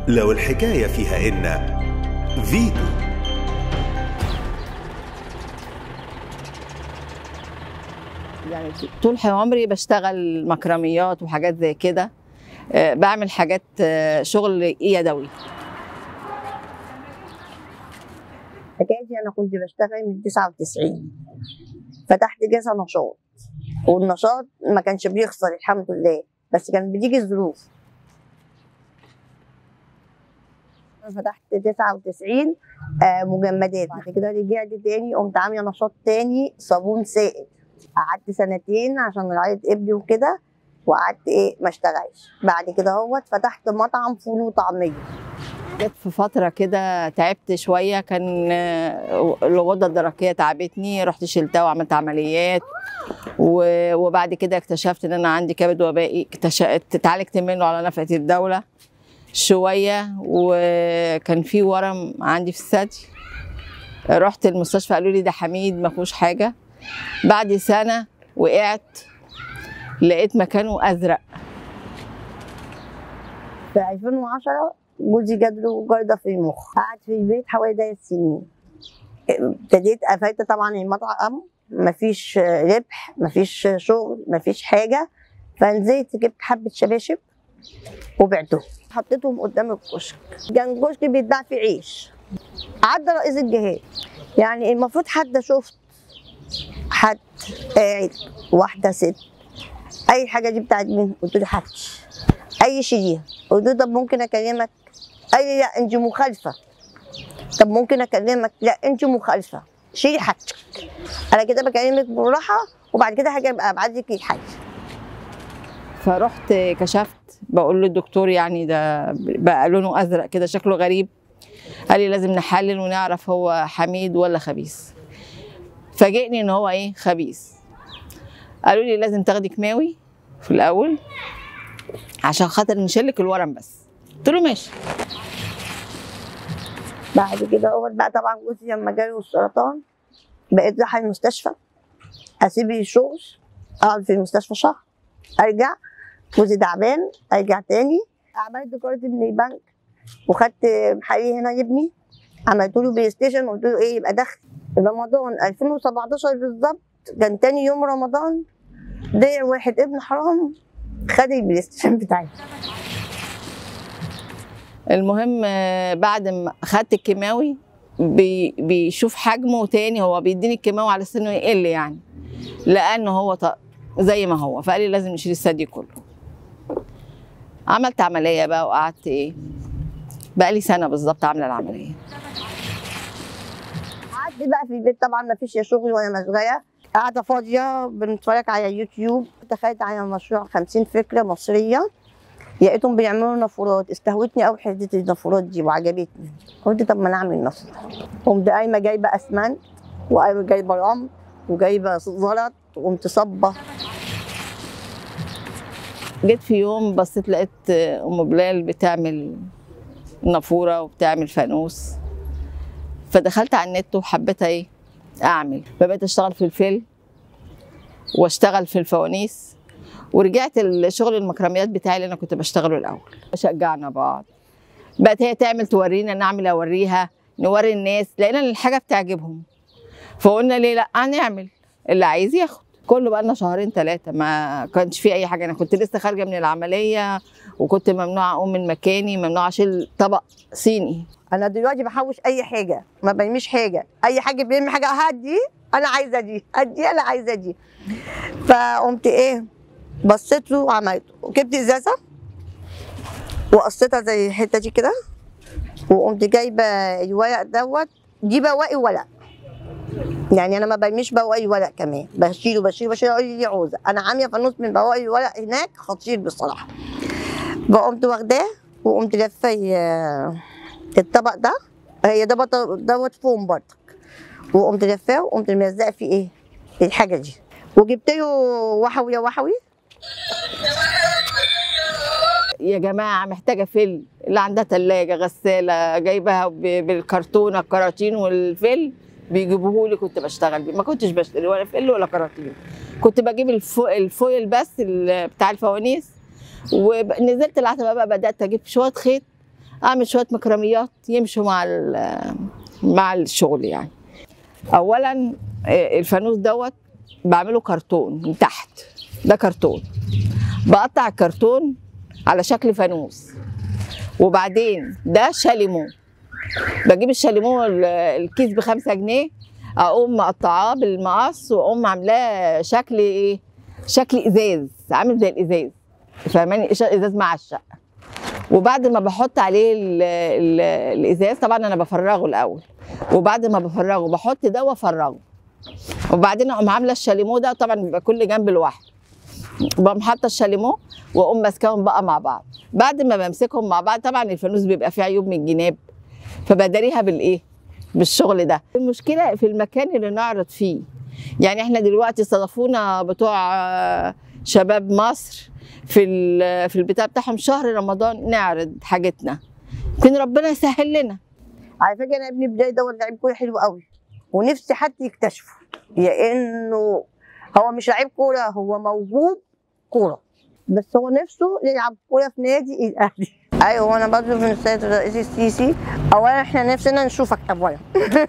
لو الحكاية فيها إن فيتو يعني طول عمري بشتغل مكرميات وحاجات زي كده آه، بعمل حاجات آه، شغل يدوي حكايتي انا كنت بشتغل من 99 فتحت جلسه نشاط والنشاط ما كانش بيخسر الحمد لله بس كان بتيجي الظروف فتحت 99 آه مجمدات بعد كده رجعت تاني قمت عامله نشاط تاني صابون سائل قعدت سنتين عشان رعايه ابني وكده وقعدت ايه ما اشتغلش بعد كده هوت فتحت مطعم فول وطعميه جت في فترة كده تعبت شوية كان آه، الغدة الدرقية تعبتني رحت شلتها وعملت عمليات و- وبعد كده اكتشفت ان انا عندي كبد وبائي اكتشفت اتعالجت منه على نفقة الدولة شوية وكان في ورم عندي في الثدي رحت المستشفى قالوا لي ده حميد ما فيهوش حاجة بعد سنة وقعت لقيت مكانه أزرق في 2010 جوزي جاله جلطه في المخ قعد في البيت حوالي ثلاث سنين ابتديت قفلت طبعا المطعم مفيش ربح مفيش شغل مفيش حاجه فنزلت جبت حبه شباشب وبعتهم حطيتهم قدام الكشك كان كشك بيتباع فيه عيش عدى رئيس الجهاز يعني المفروض حد شفت حد قاعد واحده ست اي حاجه دي بتاعت مين قلت له حدش اي شيء قلت له طب ممكن اكلمك قال لي لا انت مخالفه طب ممكن اكلمك لا انت مخالفه شيلي حاجتك انا كده بكلمك بالراحه وبعد كده هاجي ابقى ابعت لك الحاجه فرحت كشفت بقول للدكتور يعني ده بقى لونه ازرق كده شكله غريب قال لي لازم نحلل ونعرف هو حميد ولا خبيث فاجئني ان هو ايه خبيث قالوا لي لازم تاخدي كيماوي في الاول عشان خاطر نشيلك الورم بس قلت له ماشي بعد كده اول بقى طبعا جوزي لما جاله السرطان بقيت رايحه المستشفى اسيب الشغل اقعد في المستشفى شهر ارجع جوزي تعبان ارجع تاني عملت كارت من البنك وخدت محلي هنا لابني عملت له بلاي ستيشن قلت له ايه يبقى دخل رمضان 2017 بالظبط كان تاني يوم رمضان ضيع واحد ابن حرام خد البلاي ستيشن بتاعي المهم آه، بعد ما خدت الكيماوي بي بيشوف حجمه تاني هو بيديني الكيماوي على سنه يقل يعني لانه هو ط- زي ما هو فقال لي لازم نشيل الثدي كله عملت عمليه بقى وقعدت ايه بقى لي سنه بالظبط عامله العمليه قعدت بقى في البيت طبعا ما فيش شغل ولا مشغله قاعده فاضيه بنتفرج على يوتيوب دخلت على مشروع 50 فكره مصريه لقيتهم بيعملوا نافورات استهوتني قوي حته النافورات دي وعجبتني قلت طب ما انا اعمل نافوره قمت قايمه جايبه اسمنت وقايمه جايبه رمل وجايبه زلط وقمت صبه جيت في يوم بصيت لقيت ام بلال بتعمل نافوره وبتعمل فانوس فدخلت على النت وحبيت ايه اعمل فبقيت اشتغل في الفيل واشتغل في الفوانيس ورجعت الشغل المكرميات بتاعي اللي انا كنت بشتغله الاول شجعنا بعض بقت هي تعمل تورينا نعمل اوريها نوري الناس لقينا ان الحاجه بتعجبهم فقلنا ليه لا نعمل اللي عايز ياخد كله بقى لنا شهرين ثلاثه ما كانش في اي حاجه انا كنت لسه خارجه من العمليه وكنت ممنوعه اقوم من مكاني ممنوعه اشيل طبق صيني انا دلوقتي بحوش اي حاجه ما برميش حاجه اي حاجه بيرمي حاجه هدي انا عايزه دي هدي انا عايزه دي فقمت ايه بصيت له وعملته وجبت ازازه وقصيتها زي الحته دي كده وقمت جايبه الورق دوت دي بواقي ورق يعني انا ما برميش بواقي ورق كمان بشيله بشيله بشيله اقول لي دي عوزه انا عاميه فانوس من بواقي الورق هناك خطير بصراحه فقمت واخداه وقمت لفه ال- الطبق ده هي ده بط- دوت فوم برضك وقمت لفاه وقمت ملزقه فيه ايه الحاجه دي وجبت له وحوي يا وحوي يا جماعه محتاجه فيل اللي عندها ثلاجه غساله جايبها ب- بالكرتونه الكراتين والفيل بيجيبوه لي كنت بشتغل بيه ما كنتش بشتري ولا فيل ولا كراتين كنت بجيب الفو... الفويل بس ال- بتاع الفوانيس ونزلت العتبه بقى بدات اجيب شويه خيط اعمل شويه مكرميات يمشوا مع ال- مع الشغل يعني اولا آه، الفانوس دوت بعمله كرتون من تحت ده كرتون بقطع الكرتون على شكل فانوس وبعدين ده شاليمو بجيب الشاليمو ال- الكيس بخمسة جنيه اقوم مقطعاه بالمقص واقوم عاملاه شكل ايه شكل ازاز عامل زي الازاز فاهماني إيش- ازاز معشق وبعد ما بحط عليه ال ال الازاز طبعا انا بفرغه الاول وبعد ما بفرغه بحط ده وافرغه وبعدين اقوم عامله الشاليمو ده طبعا بيبقى كل جنب لوحده بقوم حاطه الشاليمو واقوم ماسكاهم بقى مع بعض بعد ما بمسكهم مع بعض طبعا الفانوس بيبقى فيه عيوب من الجناب فبداريها بالايه بالشغل ده المشكله في المكان اللي نعرض فيه يعني احنا دلوقتي استضافونا بتوع آه، شباب مصر في ال- في البتاع بتاعهم شهر رمضان نعرض حاجتنا يمكن ربنا يسهل لنا على فكره انا ابني بدايه ده لعيب كوره حلو قوي ونفسي حد يكتشفه لانه هو مش لعيب كوره هو موهوب كوره بس هو نفسه يلعب كوره في نادي الاهلي ايوه وانا برضه من السيد الرئيس السيسي اولا احنا نفسنا نشوفك اولا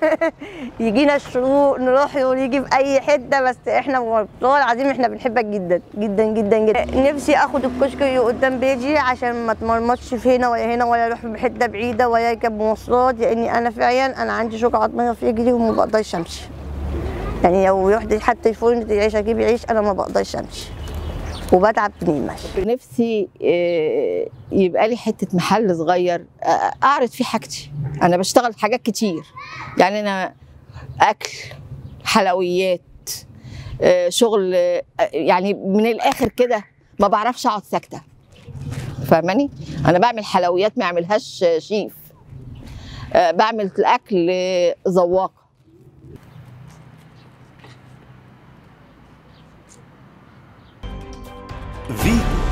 يجينا الشروق نروح له ونيجي في اي حته بس احنا والله العظيم احنا بنحبك جدا جدا جدا جدا نفسي اخد الكشك اللي قدام بيجي عشان ما اتمرمطش في هنا ولا هنا ولا اروح في حته بعيده ولا اركب مواصلات لاني انا فعلا انا عندي شوكه عظميه في رجلي وما بقدرش امشي يعني لو رحت حتى الفرن العيش اجيب عيش انا ما بقدرش امشي وبتعب من المشي نفسي آه، يبقى لي حته محل صغير آه، اعرض فيه حاجتي انا بشتغل في حاجات كتير يعني انا اكل حلويات آه، شغل آه، يعني من الاخر كده ما بعرفش اقعد ساكته فاهماني انا بعمل حلويات ما يعملهاش شيف آه، بعمل الاكل ذواقه فيتو